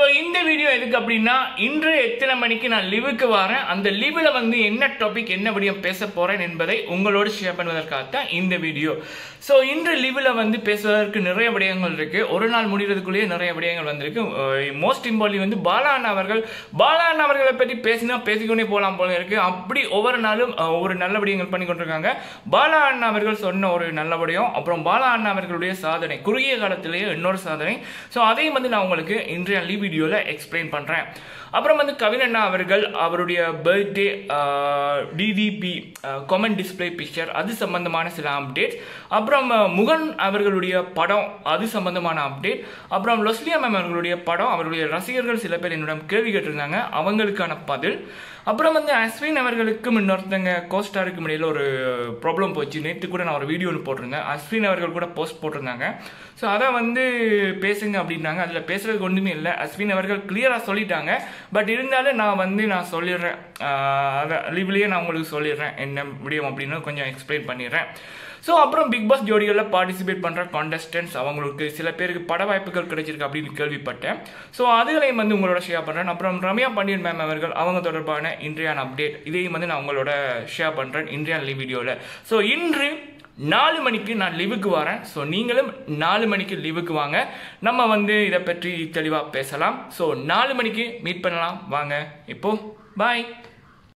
இந்த வீடியோ எதுக்கு அப்படின்னா இன்று எத்தனை மணிக்கு நான் லிவுக்கு வரேன் அந்த லிவில் வந்து என்ன டாபிக் என்ன விடியம் பேச போறேன் என்பதை உங்களோடு ஷேர் பண்ணுவதற்காகத்தான் இந்த வீடியோ ஸோ இன்று லிவில் வந்து பேசுவதற்கு நிறைய விடயங்கள் இருக்கு ஒரு நாள் முடிகிறதுக்குள்ளேயே நிறைய விடயங்கள் வந்திருக்கு மோஸ்ட் இம்பார்ட்லி வந்து பாலா அண்ணா அவர்கள் பாலா அண்ணா அவர்களை பற்றி பேசினா பேசிக்கொண்டே போகலாம் போல இருக்கு அப்படி ஒவ்வொரு நாளும் அஹ், ஒவ்வொரு நல்ல விடயங்கள் பண்ணி கொண்டிருக்காங்க பாலா அண்ணா அவர்கள் சொன்ன ஒரு நல்ல விடயம் அப்புறம் பாலா அண்ணா அவர்களுடைய சாதனை குறுகிய காலத்திலேயே இன்னொரு சாதனை ஸோ அதையும் வந்து நான் உங்களுக்கு இன்றைய லீவ் வீடியோவில் எக்ஸ்பிளைன் பண்ணுறேன் அப்புறம் வந்து கவின் அண்ணா அவர்கள் அவருடைய birthday DDP common display picture அது சம்பந்தமான சில அப்டேட்ஸ் அப்புறம் அஹ், முகன் அவர்களுடைய படம் அது சம்பந்தமான அப்டேட் அப்புறம் லொஸ்லியா மேம் அவர்களுடைய படம் அவருடைய ரசிகர்கள் சில பேர் என்னிடம் கேள்வி கேட்டிருந்தாங்க அவங்களுக்கான பதில் அப்புறம் வந்து அஸ்வின் அவர்களுக்கும் இன்னொருத்தங்க கோஸ்டாருக்கும் இடையில ஒரு ப்ராப்ளம் போச்சு நேற்று கூட நான் ஒரு வீடியோ ஒன்று போட்டிருந்தேன் அஸ்வின் அவர்கள் கூட போஸ்ட் போட்டிருந்தாங்க ஸோ அதை வந்து பேசுங்க அப்படின்னாங்க அதில் பேசுறதுக்கு ஒன்றுமே இல்லை அஸ்வின் அவர்கள் கிளியராக சொல்லிட்டாங்க பட் இருந்தாலும் நான் வந்து நான் சொல்லிடுறேன் ஆஹ் அதை லீவ்லேயே நான் உங்களுக்கு சொல்லிடுறேன் என்ன முடியும் அப்படின்னு கொஞ்சம் எக்ஸ்பிளைன் பண்ணிடுறேன் ஸோ அப்புறம் பிக் பாஸ் ஜோடிகளில் பார்ட்டிசிபேட் பண்ணுற கான்டெஸ்டன்ஸ் அவங்களுக்கு சில பேருக்கு பட வாய்ப்புகள் கிடைச்சிருக்கு அப்படின்னு கேள்விப்பட்டேன் ஸோ அதுகளையும் வந்து உங்களோட ஷேர் பண்ணுறேன் அப்புறம் ரம்யா பாண்டியன் மேம் அவர்கள் அவங்க தொடர்பான இன்றையான அப்டேட் இதையும் வந்து நான் உங்களோட ஷேர் பண்ணுறேன் இன்றைய லீவ் வீடியோவில் ஸோ இன்று நாலு மணிக்கு நான் லீவுக்கு வரேன் ஸோ நீங்களும் நாலு மணிக்கு லீவுக்கு வாங்க நம்ம வந்து இதை பற்றி தெளிவாக பேசலாம் ஸோ நாலு மணிக்கு மீட் பண்ணலாம் வாங்க இப்போ பாய்